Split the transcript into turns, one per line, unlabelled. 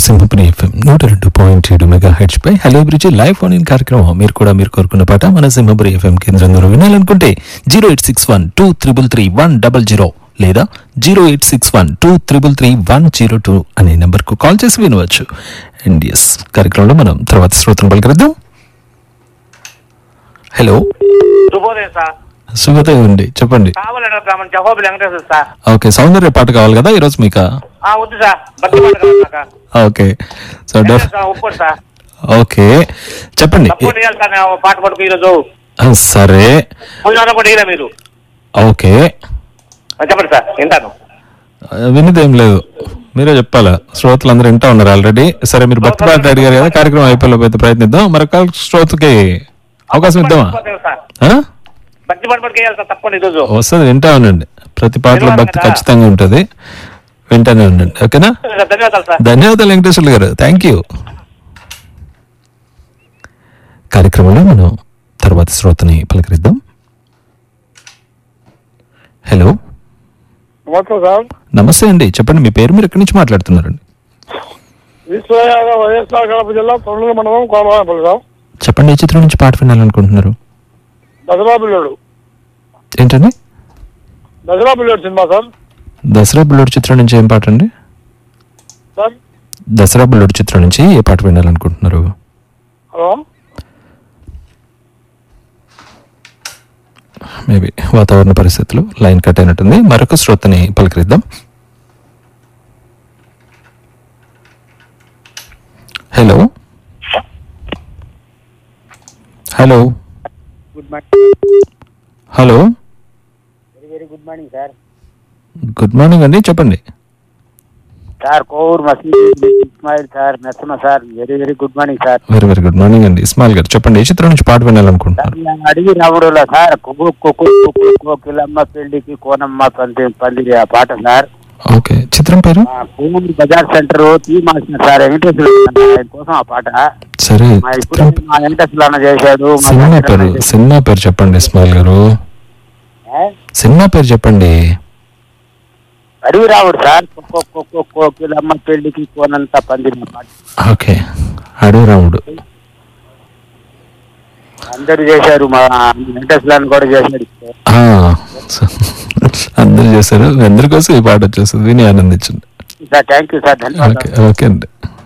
Simhapuri FM నూట రెండు point ఏడు మెగా హెడ్స్ పై hello bridge live phone in కార్యక్రమం మీరు కూడా మీరు కోరుకున్న పాట మన సింహపురి ఎఫ్ఎం కేంద్రం ద్వారా వినాలనుకుంటే zero eight six one two triple three one double zero లేదా zero eight six one two triple three one zero two అనే నెంబర్కు కాల్ చేసి వినవచ్చు అండ్ ఎస్ కార్యక్రమంలో మనం తర్వాత శ్రోతను పలకరిద్దాం హలో
శుభోదయం సార్
శుభోదయం అండి చెప్పండి
కావాలంటే బ్రాహ్మణ్ జహోబి వెంకటేశ్వర సార్
ఓకే సౌందర్య పాట కావాలి కదా ఈరోజు మీకు
ఆ వద్దు సార్ భక్తి పాట కావాలి నాకు.
ఓకే సో డెఫ్
సార్, ఒప్పుకోండి సార్
ఓకే చెప్పండి
తప్పకుండా ఇవ్వాలి సార్ నేను పాట పడుకు ఈరోజు
ఆ, సరే
భోజనం కూడా ఇయ్యలే మీరు
ఓకే
ఆ, చెప్పండి సార్ వింటాను
ఆ, వినేదేం లేదు మీరే చెప్పాలా శ్రోతలు అందరూ వింటా ఉన్నారు ఆల్రెడీ సరే మీరు భక్తి పాట అడిగారు కదా కార్యక్రమం అయిపోయితే ప్రయత్నిద్దాం మరొక శ్రోతకి అవకాశం ఇద్దామా
శుభోదయం సార్
ఆ?
భక్తి పాట పడుకు ఇవ్వాలి సార్ తప్పకుండా ఈరోజు
వస్తుంది వింటా ఉండండి ప్రతి పాటలో
వినవాలి
భక్తి
కదా?
ఖచ్చితంగా ఉంటుంది వింటానే ఉండండి ఓకేనా
ధన్యవాదాలు సార్
ధన్యవాదాలు వెంకటేశ్వర్లు గారు థ్యాంక్ యూ కార్యక్రమంలో మనం తర్వాత శ్రోతని పలకరిద్దాం హలో
నమస్తే సార్
నమస్తే అండి చెప్పండి మీ పేరు మీరు ఎక్కడి నుంచి మాట్లాడుతున్నారండి
ఈశ్వర యాదవ్ వైఎస్ఆర్ కడప జిల్లా తొండూరు మండలం కోమరాపల్లి సార్
చెప్పండి ఏ చిత్రం నుంచి పాట వినాలనుకుంటున్నారు
దసరా పిల్లోడు
ఏంటండి
దసరా పిల్లోడు సినిమా సార్
దసరా బుల్లోడు చిత్రం నుంచి ఏం పాట అండి
సార్
దసరా బుల్లోడు చిత్రం నుంచి ఏ పాట వినాలనుకుంటున్నారు
హలో
మేబీ వాతావరణ పరిస్థితులు లైన్ కట్ అయినట్టుంది మరొక శ్రోతని పలకరిద్దాం hello hello
good morning
hello
very very good morning sir
good morning అండి చెప్పండి
సార్ కోవూర్ మసీద్ Ismail sir Narasimha sir very very good morning sir
very very good morning అండి ఇస్మాయిల్ గారు చెప్పండి ఏ చిత్రం నుంచి పాట వినాలనుకుంటున్నారు
సార్, అడిగి రాముడులో సార్ కుక్కు కుక్కు కుక్కు కోకిలమ్మ పెళ్లికి కోనమ్మ పంది పందిరి ఆ పాట సార్
ఓకే చిత్రం పేరు
మా కోవూరు బజార్ సెంటర్ టీ మాసిన సార్ వెంకటేశ్వర ఆయన కోసం ఆ పాట
సరే
మా ఇప్పుడు
చిత్రం
మా వెంకటేశ్వర అన్న చేశాడు మా
సినిమా
వెంకటేశ్వర
పేరు
అన్న చేశాడు.
సినిమా పేరు చెప్పండి ఇస్మాయిల్ గారు
ఏ?
సినిమా పేరు చెప్పండి
అడిగి రావుడు సార్ కుక్కు కుక్కు కోకిలమ్మ పెళ్లికి కోనంత పందిరి ఆ పాట
ఓకే అడవి రాముడు
అందరూ చేశారు మా వెంకటేశ్వర అన్న కూడా చేశాడు
ఆ, సో, అందరూ చేశారు అందరి కోసం ఈ పాట వచ్చేస్తుంది విని ఆనందించండి
సార్ థ్యాంక్ యూ సార్ ధన్యవాదాలు
ఓకే ఓకే అండి